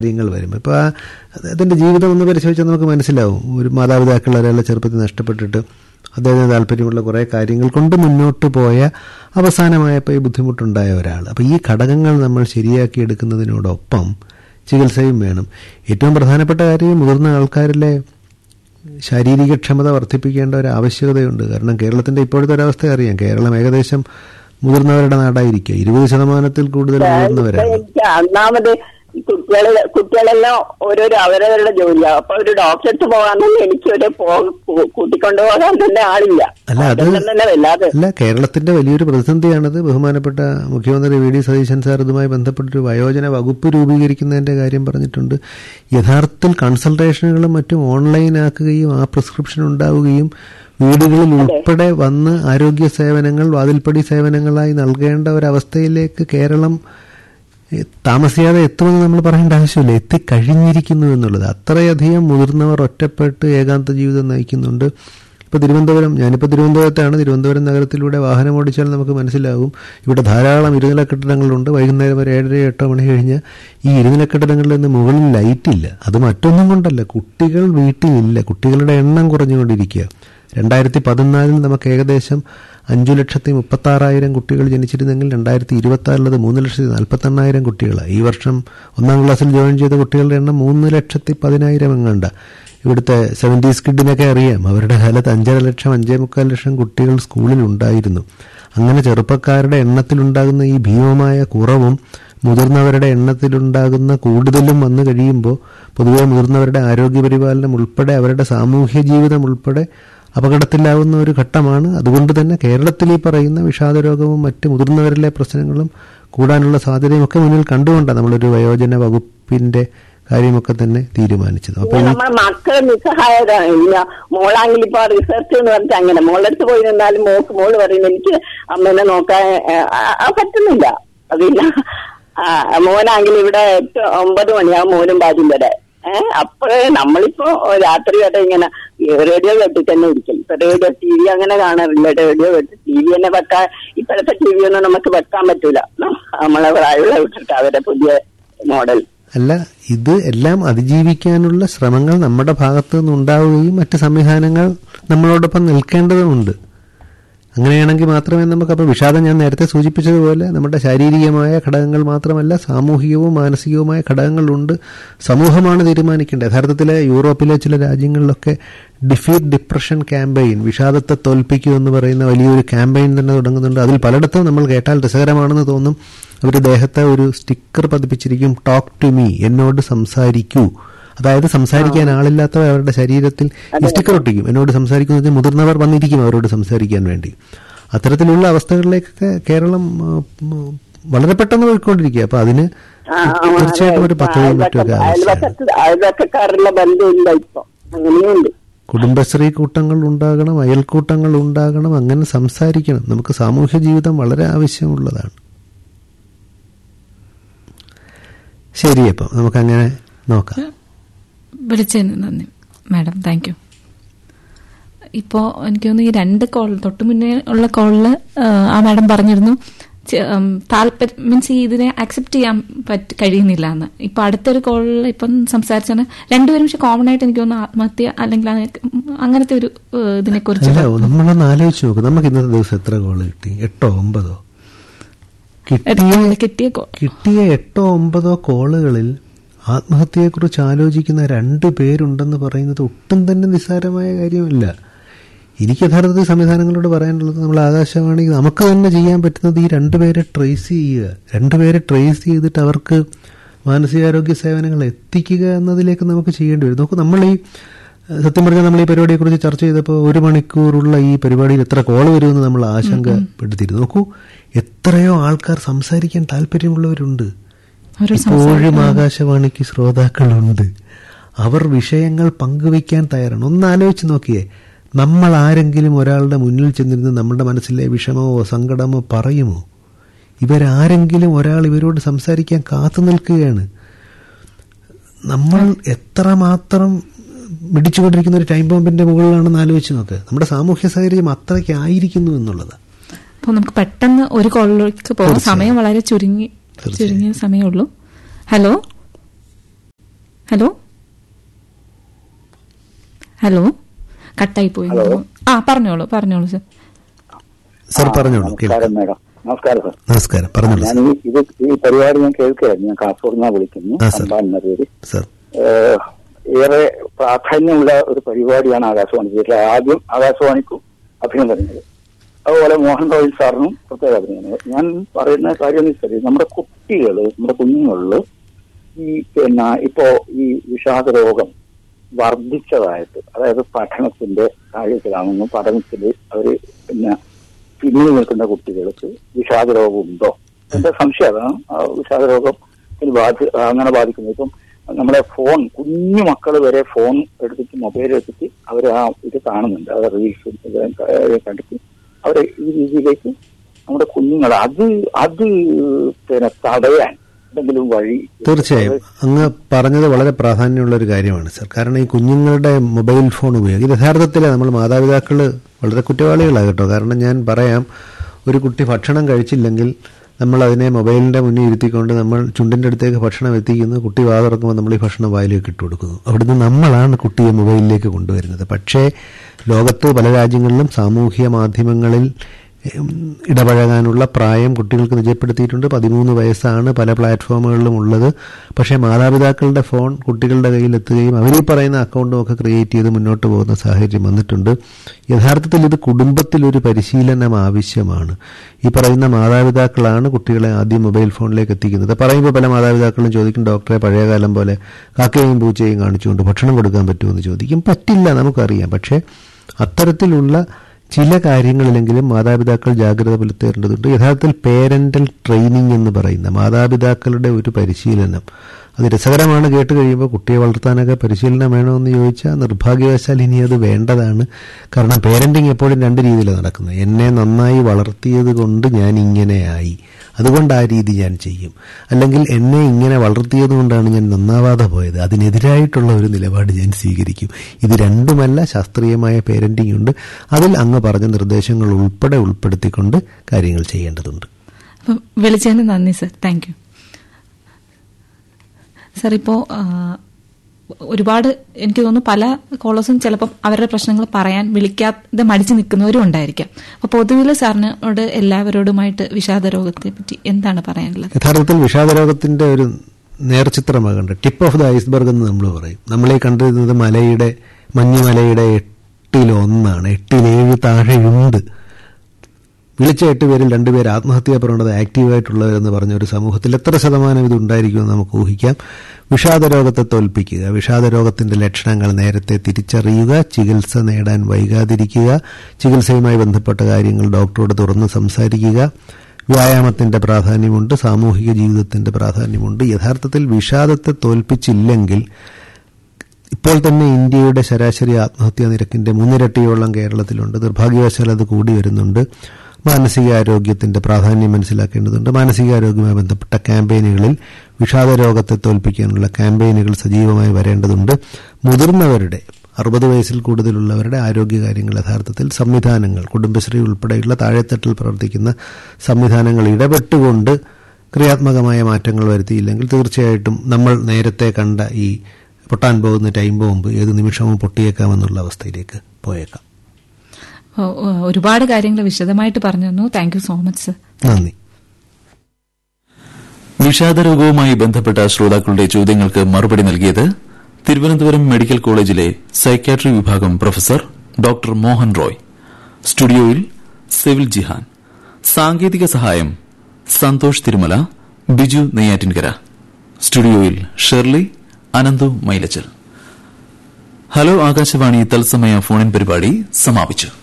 കാര്യങ്ങൾ വരും ഇപ്പോൾ ആ അതിൻ്റെ ജീവിതം ഒന്ന് പരിശോധിച്ചാൽ നമുക്ക് മനസ്സിലാവും ഒരു മാതാപിതാക്കൾ ഒരാളെ ചെറുപ്പത്തിൽ നഷ്ടപ്പെട്ടിട്ട് അദ്ദേഹത്തിന് താല്പര്യമുള്ള കുറേ കാര്യങ്ങൾ കൊണ്ട് മുന്നോട്ട് പോയ അവസാനമായപ്പോൾ ഈ ബുദ്ധിമുട്ടുണ്ടായ ഒരാൾ അപ്പോൾ ഈ ഘടകങ്ങൾ നമ്മൾ ശരിയാക്കി എടുക്കുന്നതിനോടൊപ്പം ചികിത്സയും വേണം ഏറ്റവും പ്രധാനപ്പെട്ട കാര്യം മുതിർന്ന ആൾക്കാരിലെ ശാരീരിക ക്ഷമത വർദ്ധിപ്പിക്കേണ്ട ഒരു ആവശ്യകതയുണ്ട് കാരണം കേരളത്തിന്റെ ഇപ്പോഴത്തെ ഒരവസ്ഥ അറിയാം കേരളം ഏകദേശം മുതിർന്നവരുടെ നാടായിരിക്കുക ഇരുപത് ശതമാനത്തിൽ കൂടുതൽ മുതിർന്നവരാണ് എനിക്ക് ഒന്നാമത് ഈ കുട്ടികള് കുട്ടികളെല്ലാം ഓരോരോ അവരവരുടെ ജോലിയാണ് അപ്പൊ ഒരു ഡോക്ടറെ അടുത്ത് പോകാൻ തന്നെ എനിക്ക് ഒരു കൂട്ടിക്കൊണ്ടുപോകാൻ തന്നെ ആളില്ല അല്ല അത് അതെല്ലാം തന്നെ വല്ലാതെ അല്ല കേരളത്തിന്റെ വലിയൊരു പ്രതിസന്ധിയാണത് ബഹുമാനപ്പെട്ട മുഖ്യമന്ത്രി വി ഡി സതീശൻ സാർ ഇതുമായി ബന്ധപ്പെട്ടൊരു വയോജന വകുപ്പ് രൂപീകരിക്കുന്നതിന്റെ കാര്യം പറഞ്ഞിട്ടുണ്ട് യഥാർത്ഥത്തിൽ കൺസൾട്ടേഷനുകളും മറ്റും ഓൺലൈൻ ആക്കുകയും ആ പ്രിസ്ക്രിപ്ഷൻ ഉണ്ടാവുകയും വീടുകളിൽ ഉൾപ്പെടെ വന്ന് ആരോഗ്യ സേവനങ്ങൾ വാതിൽപ്പടി സേവനങ്ങളായി നൽകേണ്ട ഒരവസ്ഥയിലേക്ക് കേരളം ഏഹ്, താമസിയാതെ എത്തുമെന്ന് നമ്മൾ പറയേണ്ട ആവശ്യമില്ല എത്തിക്കഴിഞ്ഞിരിക്കുന്നു എന്നുള്ളത് അത്രയധികം മുതിർന്നവർ ഒറ്റപ്പെട്ട് ഏകാന്ത ജീവിതം നയിക്കുന്നുണ്ട് ഇപ്പോൾ തിരുവനന്തപുരം ഞാനിപ്പോൾ തിരുവനന്തപുരത്താണ് തിരുവനന്തപുരം നഗരത്തിലൂടെ വാഹനം ഓടിച്ചാൽ നമുക്ക് മനസ്സിലാകും ഇവിടെ ധാരാളം ഇരുനില കെട്ടിടങ്ങളുണ്ട് വൈകുന്നേരം ഒരു ഏഴര എട്ടോ മണി കഴിഞ്ഞ് ഈ ഇരുനില കെട്ടിടങ്ങളിൽ നിന്ന് മുകളിൽ ലൈറ്റില്ല അത് മറ്റൊന്നും കൊണ്ടല്ല കുട്ടികൾ വീട്ടിലില്ല കുട്ടികളുടെ എണ്ണം കുറഞ്ഞുകൊണ്ടിരിക്കുക രണ്ടായിരത്തി പതിനാലിൽ നമുക്ക് ഏകദേശം അഞ്ചു ലക്ഷത്തി മുപ്പത്തി ആറായിരം കുട്ടികൾ ജനിച്ചിരുന്നെങ്കിൽ രണ്ടായിരത്തി ഇരുപത്തി ആറിലത് മൂന്ന് ലക്ഷത്തി നാൽപ്പത്തി എണ്ണായിരം കുട്ടികളാണ് ഈ വർഷം ഒന്നാം ക്ലാസ്സിൽ ജോയിൻ ചെയ്ത കുട്ടികളുടെ എണ്ണം മൂന്ന് ലക്ഷത്തി പതിനായിരം എങ്ങാണ്ട ഇവിടുത്തെ സെവൻറ്റീസ് കിഡിനൊക്കെ അറിയാം അവരുടെ കാലത്ത് അഞ്ചര ലക്ഷം അഞ്ചേ മുക്കാൽ ലക്ഷം കുട്ടികൾ സ്കൂളിൽ ഉണ്ടായിരുന്നു അങ്ങനെ ചെറുപ്പക്കാരുടെ എണ്ണത്തിലുണ്ടാകുന്ന ഈ ഭീമമായ കുറവും മുതിർന്നവരുടെ എണ്ണത്തിലുണ്ടാകുന്ന കൂടുതലും വന്നു കഴിയുമ്പോൾ പൊതുവെ മുതിർന്നവരുടെ ആരോഗ്യപരിപാലനം ഉൾപ്പെടെ അവരുടെ സാമൂഹ്യ ജീവിതം ഉൾപ്പെടെ അപകടത്തിലാവുന്ന ഒരു ഘട്ടമാണ് അതുകൊണ്ട് തന്നെ കേരളത്തിൽ ഈ പറയുന്ന വിഷാദരോഗവും മറ്റ് മുതിർന്നവരിലെ പ്രശ്നങ്ങളും കൂടാനുള്ള സാധ്യതയും ഒക്കെ മുന്നിൽ കണ്ടുകൊണ്ടാണ് നമ്മളൊരു വയോജന വകുപ്പിന്റെ കാര്യമൊക്കെ തന്നെ തീരുമാനിച്ചത് അപ്പൊ ഈ നമ്മളെ മക്കള് നിസ്സഹായതാണ് ഇല്ല മോളാണെങ്കിൽ ഇപ്പൊ റിസർച്ച് എന്ന് പറഞ്ഞിട്ട് അങ്ങനെ മോളടുത്ത് പോയി നിന്നാലും മോക്ക് മോള് പറയുന്നു എനിക്ക് അമ്മേനെ നോക്കാൻ ആ, ആ, പറ്റുന്നില്ല പിന്നെ ആ, മോനാണെങ്കിൽ ഇവിടെ എട്ട് ഒമ്പത് മണിയാവും മോനും ഭാര്യയും വരെ ഏഹ് അപ്പോഴേ നമ്മളിപ്പോ രാത്രി വരെ ഇങ്ങനെ റേഡിയോ വെട്ടി തന്നെ ഇരിക്കും ഇപ്പൊ റേഡിയോ ടി വി അങ്ങനെ കാണാറില്ല റേഡിയോ വെട്ടി ടി വി തന്നെ വെക്കാൻ ഇപ്പോഴത്തെ ടി വി ഒന്നും നമുക്ക് വെക്കാൻ പറ്റൂല നമ്മളെ പ്രായമുള്ള വിട്ടിട്ട് അവരെ പുതിയ മോഡൽ അല്ല ഇത് എല്ലാം അതിജീവിക്കാനുള്ള ശ്രമങ്ങൾ നമ്മുടെ ഭാഗത്തു നിന്നുണ്ടാവുകയും മറ്റ് സംവിധാനങ്ങൾ നമ്മളോടൊപ്പം നിൽക്കേണ്ടതുമുണ്ട് അങ്ങനെയാണെങ്കിൽ മാത്രമേ നമുക്ക് അപ്പോൾ വിഷാദം ഞാൻ നേരത്തെ സൂചിപ്പിച്ചതുപോലെ നമ്മുടെ ശാരീരികമായ ഘടകങ്ങൾ മാത്രമല്ല സാമൂഹികവും മാനസികവുമായ ഘടകങ്ങളുണ്ട് സമൂഹമാണ് തീരുമാനിക്കേണ്ടത് യഥാർത്ഥത്തിൽ യൂറോപ്പിലെ ചില രാജ്യങ്ങളിലൊക്കെ ഡിഫീറ്റ് ഡിപ്രഷൻ ക്യാമ്പയിൻ വിഷാദത്തെ തോൽപ്പിക്കൂ എന്ന് പറയുന്ന വലിയൊരു ക്യാമ്പയിൻ തന്നെ തുടങ്ങുന്നുണ്ട് അതിൽ പലയിടത്തും നമ്മൾ കേട്ടാൽ രസകരമാണെന്ന് തോന്നും അവർ ദേഹത്തെ ഒരു സ്റ്റിക്കർ പതിപ്പിച്ചിരിക്കും ടോക്ക് ടു മീ എന്നോട് സംസാരിക്കൂ അതായത് സംസാരിക്കാൻ ആളില്ലാത്തവർ അവരുടെ ശരീരത്തിൽ ഈ സ്റ്റിക്കർ ഒട്ടിക്കും എന്നോട് സംസാരിക്കുന്നത് മുതിർന്നവർ വന്നിരിക്കും അവരോട് സംസാരിക്കാൻ വേണ്ടി അത്തരത്തിലുള്ള അവസ്ഥകളിലേക്കൊക്കെ കേരളം ആ, ഉം, വളരെ പെട്ടെന്ന് പോയിക്കൊണ്ടിരിക്കുക അപ്പൊ അതിന് ആ, ആ, തീർച്ചയായിട്ടും ഒരു അതെ. പദ്ധതിയും മറ്റുമൊക്കെ ആവശ്യമാണ് അയൽവക്കത്ത് അയൽവക്കക്കാരുള്ള ബന്ധമില്ല ഇപ്പൊ അങ്ങനെയുണ്ട് കുടുംബശ്രീ കൂട്ടങ്ങൾ ഉണ്ടാകണം അയൽക്കൂട്ടങ്ങൾ ഉണ്ടാകണം അങ്ങനെ സംസാരിക്കണം നമുക്ക് സാമൂഹ്യ ജീവിതം വളരെ ആവശ്യമുള്ളതാണ് ശരി അപ്പം നമുക്കങ്ങനെ നോക്കാം വിളിച്ചതിന് നന്ദി മാഡം താങ്ക് യു ഇപ്പോ എനിക്ക് തോന്നുന്നു ഈ രണ്ട് കോൾ തൊട്ട് മുന്നേ ഉള്ള കോളില് ആ മാഡം പറഞ്ഞിരുന്നു ചെ- ഉം, താല്പര്യം മീൻസ് ഈ ഇതിനെ അക്സെപ്റ്റ് ചെയ്യാൻ പറ്റ കഴിയുന്നില്ല എന്ന് ഇപ്പൊ അടുത്തൊരു കോളിൽ ഇപ്പം സംസാരിച്ചാണ് രണ്ടുപേരും പക്ഷെ കോമൺ ആയിട്ട് എനിക്ക് തോന്നുന്നു ആത്മഹത്യ അല്ലെങ്കിൽ അങ്ങനെ- അങ്ങനത്തെ ഒരു ഇതിനെ കുറിച്ച് അല്ല നമ്മളൊന്ന് ആലോചിച്ച് നോക്ക് നമുക്ക് ഇന്നത്തെ ദിവസം എത്ര കോള് കിട്ടി എട്ടോ ഒമ്പതോ കിട്ടിയ കിട്ടിയ കോൾ കിട്ടിയ എട്ടോ ഒമ്പതോ കോളുകളിൽ ആത്മഹത്യയെക്കുറിച്ച് ആലോചിക്കുന്ന രണ്ട് പേരുണ്ടെന്ന് പറയുന്നത് ഒട്ടും തന്നെ നിസ്സാരമായ കാര്യമല്ല എനിക്ക് യഥാർത്ഥത്തിൽ സംവിധാനങ്ങളോട് പറയാനുള്ളത് നമ്മൾ ആകാശവാണി നമുക്ക് തന്നെ ചെയ്യാൻ പറ്റുന്നത് ഈ രണ്ടുപേരെ ട്രേസ് ചെയ്യുക രണ്ടുപേരെ ട്രേസ് ചെയ്തിട്ട് അവർക്ക് മാനസികാരോഗ്യ സേവനങ്ങൾ എത്തിക്കുക എന്നതിലേക്ക് നമുക്ക് ചെയ്യേണ്ടി വരും നോക്കൂ നമ്മൾ ഈ ഏഹ്, സത്യം പറഞ്ഞാൽ നമ്മൾ ഈ പരിപാടിയെക്കുറിച്ച് ചർച്ച ചെയ്തപ്പോൾ ഒരു മണിക്കൂറുള്ള ഈ പരിപാടിയിൽ എത്ര കോൾ വരുമെന്ന് നമ്മൾ ആശങ്കപ്പെടുത്തിയിരുന്നു നോക്കൂ എത്രയോ ആൾക്കാർ സംസാരിക്കാൻ താല്പര്യമുള്ളവരുണ്ട് അവരോട് ഇപ്പോഴും ആകാശവാണിക്ക് ശ്രോതാക്കളുണ്ട് അവർ വിഷയങ്ങൾ പങ്കുവയ്ക്കാൻ തയ്യാറാണ് ഒന്ന് ആലോചിച്ച് നോക്കിയേ നമ്മൾ ആരെങ്കിലും ഒരാളുടെ മുന്നിൽ ചെന്നിരുന്ന് നമ്മുടെ മനസ്സിലെ വിഷമമോ സങ്കടമോ പറയുമോ ഇവരാരെങ്കിലും ഒരാൾ ഇവരോട് സംസാരിക്കാൻ കാത്തു നിൽക്കുകയാണ് നമ്മൾ എത്രമാത്രം മിടിച്ചുകൊണ്ടിരിക്കുന്ന ഒരു ടൈം ബോംബിന്റെ മുകളിലാണെന്ന് ആലോചിച്ച് നോക്ക് നമ്മുടെ സാമൂഹ്യ സാഹചര്യം അത്രയ്ക്ക് ആയിരിക്കുന്നു എന്നുള്ളത് അപ്പൊ നമുക്ക് പെട്ടെന്ന് ഒരു കോളിലേക്ക് പോകാം സമയം വളരെ ചുരുങ്ങി തീർച്ചയായും. ചുരുങ്ങിയ സമയമുള്ളൂ ഹലോ ഹലോ ഹലോ കട്ടായി പോയി ഹലോ. ആ പറഞ്ഞോളൂ പറഞ്ഞോളൂ സർ സർ ആ, പറഞ്ഞോളൂ നമസ്കാരം കേൾക്കാം മേഡം നമസ്കാരം സർ നമസ്കാരം പറഞ്ഞോളൂ ഞാൻ സർ ഈ ഇത് ഈ പരിപാടി ഞാൻ കേൾക്കുകയായിരുന്നു ഞാൻ കാസർഗോഡ് നിന്നാ വിളിക്കുന്നു ആ, സർ. സമ്പാൻ എന്ന പേര് സർ ഏഹ്, ഏറെ പ്രാധാന്യമുള്ള ഒരു പരിപാടിയാണ് ആകാശവാണി ഇതിൽ ആദ്യം ആകാശവാണിക്കും അഭിനന്ദനങ്ങൾ അതുപോലെ മോഹൻ റോയൽ സാറിനും പ്രത്യേക അഭിനന്ദനങ്ങൾ ഞാൻ പറയുന്ന കാര്യം എന്ന് വെച്ചാൽ നമ്മുടെ കുട്ടികൾ നമ്മുടെ കുഞ്ഞുങ്ങളിൽ ഈ പിന്നെ ഇപ്പോ ഈ വിഷാദ രോഗം വർദ്ധിച്ചതായിട്ട് അതായത് പഠനത്തിന്റെ കാര്യത്തിലാണെന്നും പഠനത്തിൽ അവര് പിന്നെ പിന്നിൽ നിൽക്കുന്ന കുട്ടികൾക്ക് വിഷാദ രോഗം ഉണ്ടോ എന്റെ സംശയം അതാണ് ആ വിഷാദ രോഗത്തിന് ബാധി അങ്ങനെ ബാധിക്കുന്നത് ഇപ്പം നമ്മളെ ഫോൺ കുഞ്ഞു മക്കൾ വരെ ഫോൺ എടുത്തിട്ട് മൊബൈൽ എടുത്തിട്ട് അവർ ആ ഇത് കാണുന്നുണ്ട് അവർ റീൽസും ഇത് കണ്ടിട്ട് അവരെ ഈ രീതിയിലേക്ക് നമ്മുടെ കുഞ്ഞുങ്ങൾ അത് അത് പിന്നെ തടയാൻ എന്തെങ്കിലും വഴി തീർച്ചയായും അങ്ങ് പറഞ്ഞത് വളരെ പ്രാധാന്യമുള്ള ഒരു കാര്യമാണ് സർ കാരണം ഈ കുഞ്ഞുങ്ങളുടെ മൊബൈൽ ഫോൺ ഉപയോഗം ഇത് യഥാർത്ഥത്തിൽ നമ്മൾ മാതാപിതാക്കൾ വളരെ കുറ്റവാളികളാണ് കേട്ടോ കാരണം ഞാൻ പറയാം ഒരു കുട്ടി ഭക്ഷണം കഴിച്ചില്ലെങ്കിൽ നമ്മൾ അതിനെ മൊബൈലിന്റെ മുന്നിൽ ഇരുത്തിക്കൊണ്ട് നമ്മൾ ചുണ്ടിന്റെ അടുത്തേക്ക് ഭക്ഷണം എത്തിക്കുന്നു കുട്ടി വാ തുറക്കുമ്പോൾ നമ്മൾ ഈ ഭക്ഷണം വായിലേക്ക് ഇട്ട് കൊടുക്കുന്നു അവിടുന്ന് നമ്മളാണ് കുട്ടിയെ മൊബൈലിലേക്ക് കൊണ്ടുവരുന്നത് പക്ഷേ ലോകത്ത് പല രാജ്യങ്ങളിലും സാമൂഹ്യ മാധ്യമങ്ങളിൽ ഉം, ഇടപഴകാനുള്ള പ്രായം കുട്ടികൾക്ക് നിജപ്പെടുത്തിയിട്ടുണ്ട് പതിമൂന്ന് വയസ്സാണ് പല പ്ലാറ്റ്ഫോമുകളിലും ഉള്ളത് പക്ഷേ മാതാപിതാക്കളുടെ ഫോൺ കുട്ടികളുടെ കയ്യിൽ എത്തുകയും അവർ ഈ പറയുന്ന അക്കൗണ്ടും ഒക്കെ ക്രിയേറ്റ് ചെയ്ത് മുന്നോട്ട് പോകുന്ന സാഹചര്യം വന്നിട്ടുണ്ട് യഥാർത്ഥത്തിൽ ഇത് കുടുംബത്തിലൊരു പരിശീലനം ആവശ്യമാണ് ഈ പറയുന്ന മാതാപിതാക്കളാണ് കുട്ടികളെ ആദ്യം മൊബൈൽ ഫോണിലേക്ക് എത്തിക്കുന്നത് പറയുമ്പോൾ പല മാതാപിതാക്കളും ചോദിക്കും ഡോക്ടറെ പഴയകാലം പോലെ കാക്കയും പൂച്ചയും കാണിച്ചുകൊണ്ട് ഭക്ഷണം കൊടുക്കാൻ പറ്റുമെന്ന് ചോദിക്കും പറ്റില്ല നമുക്കറിയാം പക്ഷേ അത്തരത്തിലുള്ള ചില കാര്യങ്ങളിലെങ്കിലും മാതാപിതാക്കൾ ജാഗ്രത പുലർത്തേണ്ടതുണ്ട് യഥാർത്ഥത്തിൽ പേരന്റൽ ട്രെയിനിങ് എന്ന് പറയുന്ന മാതാപിതാക്കളുടെ ഒരു പരിശീലനം അത് രസകരമാണ് കേട്ട് കഴിയുമ്പോൾ കുട്ടിയെ വളർത്താനൊക്കെ പരിശീലനം വേണമെന്ന് ചോദിച്ചാൽ നിർഭാഗ്യവശാൽ ഇനി അത് വേണ്ടതാണ് കാരണം പേരന്റിങ് എപ്പോഴും രണ്ട് രീതിയിലാണ് നടക്കുന്നത് എന്നെ നന്നായി വളർത്തിയത് കൊണ്ട് ഞാൻ ഇങ്ങനെയായി അതുകൊണ്ട് ആ രീതി ഞാൻ ചെയ്യും അല്ലെങ്കിൽ എന്നെ ഇങ്ങനെ വളർത്തിയത് കൊണ്ടാണ് ഞാൻ നന്നാവാതെ പോയത് അതിനെതിരായിട്ടുള്ള ഒരു നിലപാട് ഞാൻ സ്വീകരിക്കും ഇത് രണ്ടുമല്ല ശാസ്ത്രീയമായ പേരന്റിംഗ് ഉണ്ട് അതിൽ അങ്ങ് പറഞ്ഞ നിർദ്ദേശങ്ങൾ ഉൾപ്പെടെ ഉൾപ്പെടുത്തിക്കൊണ്ട് കാര്യങ്ങൾ ചെയ്യേണ്ടതുണ്ട് അപ്പം വിളിച്ചതിന് നന്ദി സർ താങ്ക് യു സർ ഇപ്പോ ആ, ഒരുപാട് എനിക്ക് തോന്നുന്നു പല കോളേഴ്സും ചിലപ്പം അവരുടെ പ്രശ്നങ്ങൾ പറയാൻ വിളിക്കാതെ മടിച്ചു നിൽക്കുന്നവരും ഉണ്ടായിരിക്കാം അപ്പൊ പൊതുവിൽ സാറിനോട് എല്ലാവരോടുമായിട്ട് വിഷാദ രോഗത്തെ പറ്റി എന്താണ് പറയാനുള്ളത് യഥാർത്ഥത്തിൽ വിഷാദരോഗത്തിന്റെ ഒരു നേർചിത്രമാകേണ്ട ടിപ്പ് ഓഫ് ദ ഐസ്ബർഗ് എന്ന് നമ്മൾ പറയും നമ്മളീ കണ്ടിരുന്നത് മലയുടെ മഞ്ഞുമലയുടെ എട്ടിലൊന്നാണ് എട്ടിലേഴ് താഴെയുണ്ട് വിളിച്ച എട്ട് പേരിൽ രണ്ടുപേർ ആത്മഹത്യാ പ്രവണത ആക്റ്റീവായിട്ടുള്ളവരെന്ന് പറഞ്ഞ ഒരു സമൂഹത്തിൽ എത്ര ശതമാനം ഇത് ഉണ്ടായിരിക്കുമെന്ന് നമുക്ക് ഊഹിക്കാം വിഷാദരോഗത്തെ തോൽപ്പിക്കുക വിഷാദരോഗത്തിന്റെ ലക്ഷണങ്ങൾ നേരത്തെ തിരിച്ചറിയുക ചികിത്സ നേടാൻ വൈകാതിരിക്കുക ചികിത്സയുമായി ബന്ധപ്പെട്ട കാര്യങ്ങൾ ഡോക്ടറോട് തുറന്ന് സംസാരിക്കുക വ്യായാമത്തിന്റെ പ്രാധാന്യമുണ്ട് സാമൂഹിക ജീവിതത്തിന്റെ പ്രാധാന്യമുണ്ട് യഥാർത്ഥത്തിൽ വിഷാദത്തെ തോൽപ്പിച്ചില്ലെങ്കിൽ ഇപ്പോൾ തന്നെ ഇന്ത്യയുടെ ശരാശരി ആത്മഹത്യാ നിരക്കിന്റെ മൂന്നിരട്ടിയോളം കേരളത്തിലുണ്ട് നിർഭാഗ്യവശാൽ അത് കൂടി വരുന്നുണ്ട് മാനസികാരോഗ്യത്തിന്റെ പ്രാധാന്യം മനസ്സിലാക്കേണ്ടതുണ്ട് മാനസികാരോഗ്യവുമായി ബന്ധപ്പെട്ട ക്യാമ്പയിനുകളിൽ വിഷാദ രോഗത്തെ തോൽപ്പിക്കാനുള്ള ക്യാമ്പയിനുകൾ സജീവമായി വരേണ്ടതുണ്ട് മുതിർന്നവരുടെ അറുപത് വയസ്സിൽ കൂടുതലുള്ളവരുടെ ആരോഗ്യകാര്യങ്ങൾ യഥാർത്ഥത്തിൽ സംവിധാനങ്ങൾ കുടുംബശ്രീ ഉൾപ്പെടെയുള്ള താഴെത്തട്ടിൽ പ്രവർത്തിക്കുന്ന സംവിധാനങ്ങൾ ഇടപെട്ടുകൊണ്ട് ക്രിയാത്മകമായ മാറ്റങ്ങൾ വരുത്തിയില്ലെങ്കിൽ തീർച്ചയായിട്ടും നമ്മൾ നേരത്തെ കണ്ട ഈ പൊട്ടാൻ പോകുന്ന ടൈം ബോംബ് ഏത് നിമിഷവും പൊട്ടിയേക്കാമെന്നുള്ള അവസ്ഥയിലേക്ക് പോയേക്കാം ഓ, ഓ, ഒരുപാട് കാര്യങ്ങൾ വിശദമായിട്ട് പറഞ്ഞു തന്നു thank you so much sir നന്ദി വിഷാദരോഗവുമായി ബന്ധപ്പെട്ട ശ്രോതാക്കളുടെ ചോദ്യങ്ങൾക്ക് മറുപടി നൽകിയത് തിരുവനന്തപുരം മെഡിക്കൽ കോളേജിലെ സൈക്യാട്രി വിഭാഗം പ്രൊഫസർ ഡോക്ടർ മോഹൻ റോയ് സ്റ്റുഡിയോയിൽ സെവിൽ ജിഹാൻ സാങ്കേതിക സഹായം സന്തോഷ് തിരുമല ബിജു നെയ്യാറ്റിൻകര സ്റ്റുഡിയോയിൽ ഷെർലി അനന്തു മൈലച്ചൽ ഹലോ ആകാശവാണി തത്സമയ ഫോണിൻ പരിപാടി സമാപിച്ചു